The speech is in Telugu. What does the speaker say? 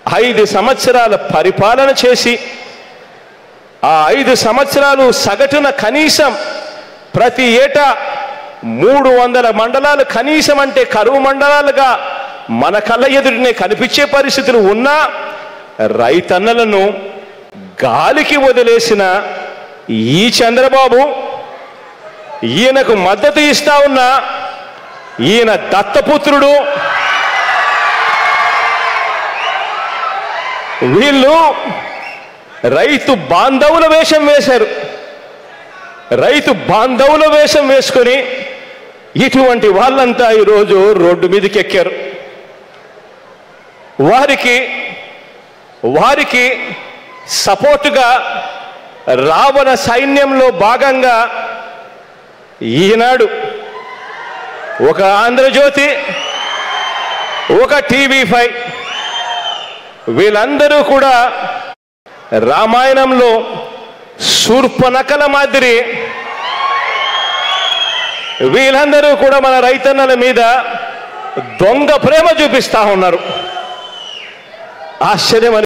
ఐదు సంవత్సరాల పరిపాలన చేసి ఆ ఐదు సంవత్సరాలు సగటున కనీసం ప్రతి ఏటా మూడు వందల మండలాలు కనీసం అంటే కరువు మండలాలుగా మన కళ్ళ ఎదుటినే కనిపించే పరిస్థితులు ఉన్నా రైతన్నలను గాలికి వదిలేసిన ఈ చంద్రబాబు ఈయనకు మద్దతు ఇస్తా ఉన్న ఈయన దత్తపుత్రుడు వీళ్ళు రైతు బాంధవుల వేషం వేశారు రైతు బాంధవుల వేషం వేసుకొని ఇటువంటి వాళ్ళంతా ఈరోజు రోడ్డు మీదకి ఎక్కారు వారికి వారికి సపోర్టుగా రావణ సైన్యంలో భాగంగా ఈనాడు ఒక ఆంధ్రజ్యోతి ఒక టీవీ ఫైవ్ వీళ్ళందరూ కూడా రామాయణంలో శూర్పనకల మాదిరి వీళ్ళందరూ కూడా మన రైతన్నల మీద దొంగ ప్రేమ చూపిస్తా ఉన్నారు ఆశ్చర్యం